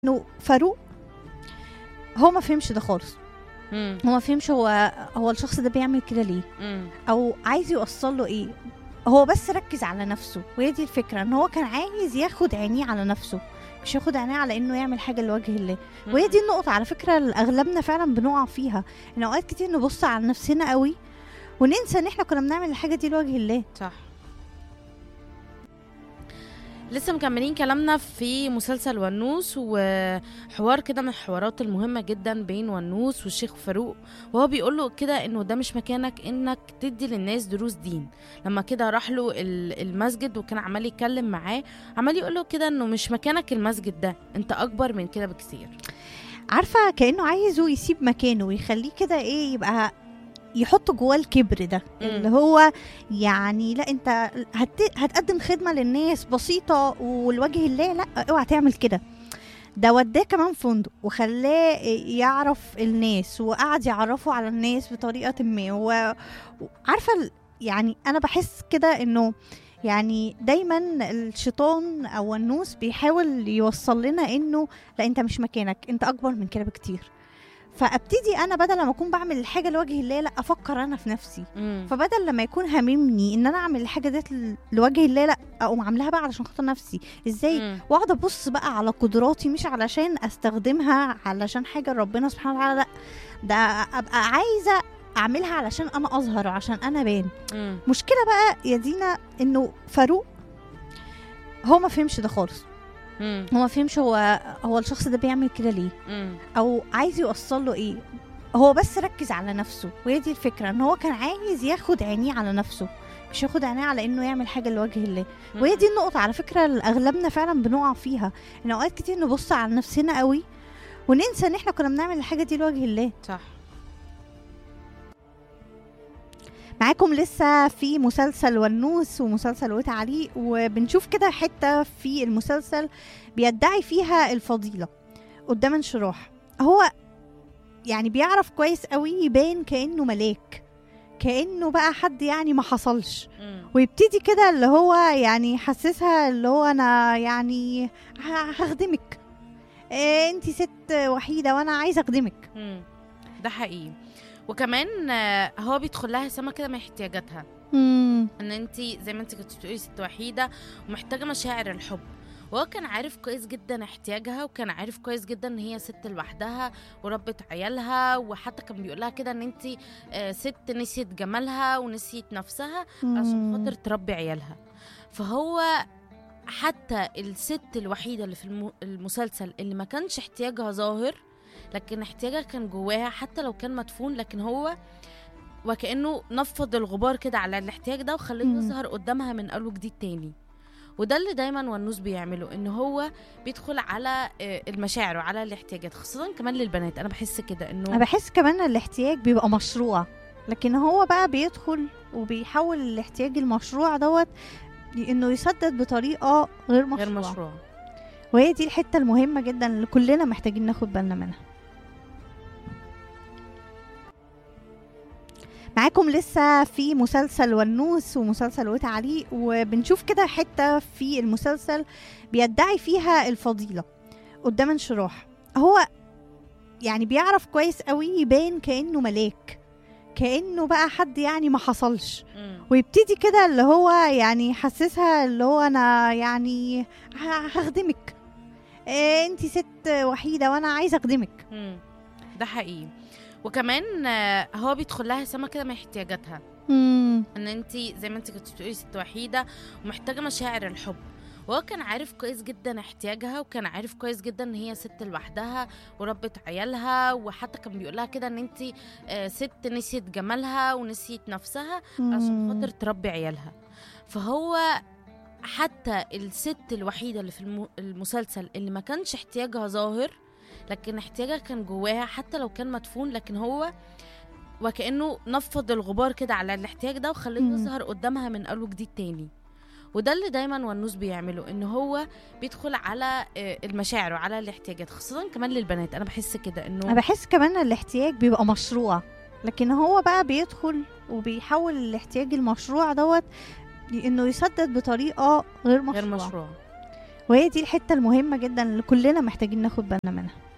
إنه فاروق هو ما فهمش ده خالص، إمم، هو ما فهمش هو هو الشخص ده بيعمل كده ليه، إمم، أو عايز يوصّل له إيه، هو بس ركّز على نَفْسه، وهي دي الفكرة، إن هو كان عايز ياخد عينيه على نَفْسه، مش ياخد عينيه على إنه يعمل حاجة لوجه الله، وهي دي النقطة على فكرة اللي أغلبنا فعلًا بنُقع فيها، إن أوقات كتير نبُص على نَفْسنا أوي، وننسى إن إحنا كُنّا بنعمل الحاجة دي لوجه الله. صح. لسه مكملين كلامنا في مسلسل ونوس وحوار كده من الحوارات المهمة جدا بين ونوس والشيخ فاروق وهو بيقول له كده انه ده مش مكانك انك تدي للناس دروس دين لما كده راح له ال- المسجد وكان عمال يتكلم معاه عمال يقول له كده انه مش مكانك المسجد ده انت اكبر من كده بكثير عارفة كأنه عايزه يسيب مكانه ويخلّيه كده إيه، يبقى يحُط جوّاه الكِبر ده، إمم. اللي هو يعني لأ أنت هت هتقدّم خدمة للناس بسيطة ولوجه الله، لأ اوعى تعمل كده. ده ودّاه كمان فندق وخلّاه يعرف الناس وقعد يعرّفه على الناس بطريقةٍ ما و وعارفة ال يعني أنا باحس كده إنه يعني دايمًا الشيطان أو النوس بيحاول يوصّل لنا إنه لأ أنت مش مكانك، أنت أكبر من كده بكتير. فأبتدي أنا بدل ما أكون باعمل الحاجة لوجه الله، لأ أفكّر أنا في نَفْسي. مم. فبدل لما يكون هاممني إن أنا أعمل الحاجة ديّة ل لوجه الله، لأ أقوم عاملاها بقى علشان خاطر نَفْسي. إزاي؟ مم. واقعد أبُص بقى على قدراتي مش علشان أستخدمها علشان حاجة لربنا سبحانه وتعالى لأ، ده أبقى عايزة أعملها علشان أنا أظهر وعشان أنا أبان. مم. مشكلة بقى يا دينا إنه فاروق هو ما فهمش ده خالص، مم. هو ما فهمش هو هو الشخص ده بيعمل كده ليه، مم. أو عايز يوصّل له إيه، هو بس ركّز على نَفْسه، وهي دي الفكرة، إن هو كان عايز ياخد عينيه على نَفْسه، مش ياخد عينيه على إنه يعمل حاجة لوجه الله. وهي دي النقطة على فكرة اللي أغلبنا فعلًا بنُقع فيها، إن أوقات كتير نبُص على نَفْسنا أوي، وننسى إن إحنا كُنّا بنعمل الحاجة دي لوجه الله. صح. معاكم لسه في مسلسل ونوس ومسلسل وتعليق وبنشوف كده حتة في المسلسل بيدعي فيها الفضيلة قدام انشراح هو يعني بيعرف كويس قوي يبان كأنه ملاك كأنه بقى حد يعني ما حصلش مم. ويبتدي كده اللي هو يعني يحسسها اللي هو انا يعني ه- هخدمك إيه انتي ست وحيدة وانا عايزة اخدمك مم. ده حقيقي وكمان آه، هو بيدخل لها سما كده من احتياجاتها مم. ان انت زي ما انت كنت بتقولي ست وحيده ومحتاجه مشاعر الحب وهو كان عارف كويس جدا احتياجها وكان عارف كويس جدا ان هي ست لوحدها وربت عيالها وحتى كان بيقول لها كده ان انت ست نسيت جمالها ونسيت نفسها عشان خاطر تربي عيالها فهو حتى الست الوحيده اللي في الم- المسلسل اللي ما كانش احتياجها ظاهر لكن احتياجها كان جواها حتى لو كان مدفون لكن هو وكانه نفض الغبار كده على الاحتياج ده وخليه مم. يظهر قدامها من اول وجديد تاني وده اللي دايما ونوس بيعمله ان هو بيدخل على آه، المشاعر وعلى الاحتياجات خاصه كمان للبنات انا بحس كده انا انه بحس كمان الاحتياج بيبقى مشروع لكن هو بقى بيدخل وبيحول الاحتياج المشروع دوت انه يسدد بطريقه غير مشروع, غير مشروع وهي دي الحته المهمه جدا اللي كلنا محتاجين ناخد بالنا منها معاكم لسه في مسلسل ونوس ومسلسل وتعليق وبنشوف كده حته في المسلسل بيدعي فيها الفضيله قدام انشراح هو يعني بيعرف كويس قوي يبان كانه ملاك كانه بقى حد يعني ما حصلش مم. ويبتدي كده اللي هو يعني يحسسها اللي هو انا يعني ه- هخدمك إيه انتي ست وحيده وانا عايزه اخدمك مم. ده حقيقي وكمان آه، هو بيدخل لها سما كده من احتياجاتها مم. ان انت زي ما انت كنت بتقولي ست وحيده ومحتاجه مشاعر الحب وهو كان عارف كويس جدا احتياجها وكان عارف كويس جدا ان هي ست لوحدها وربت عيالها وحتى كان بيقول لها كده ان انت ست نسيت جمالها ونسيت نفسها عشان مم. خاطر تربي عيالها فهو حتى الست الوحيده اللي في الم- المسلسل اللي ما كانش احتياجها ظاهر لكن احتياجها كان جواها حتى لو كان مدفون لكن هو وكانه نفض الغبار كده على الاحتياج ده وخليه مم. يظهر قدامها من اول وجديد تاني وده اللي دايما ونوس بيعمله ان هو بيدخل على آه، المشاعر وعلى الاحتياجات خاصه كمان للبنات انا بحس كده انا انه بحس كمان الاحتياج بيبقى مشروع لكن هو بقى بيدخل وبيحول الاحتياج المشروع دوت انه يسدد بطريقه غير مشروع, غير مشروع وهي دي الحته المهمه جدا اللي كلنا محتاجين ناخد بالنا منها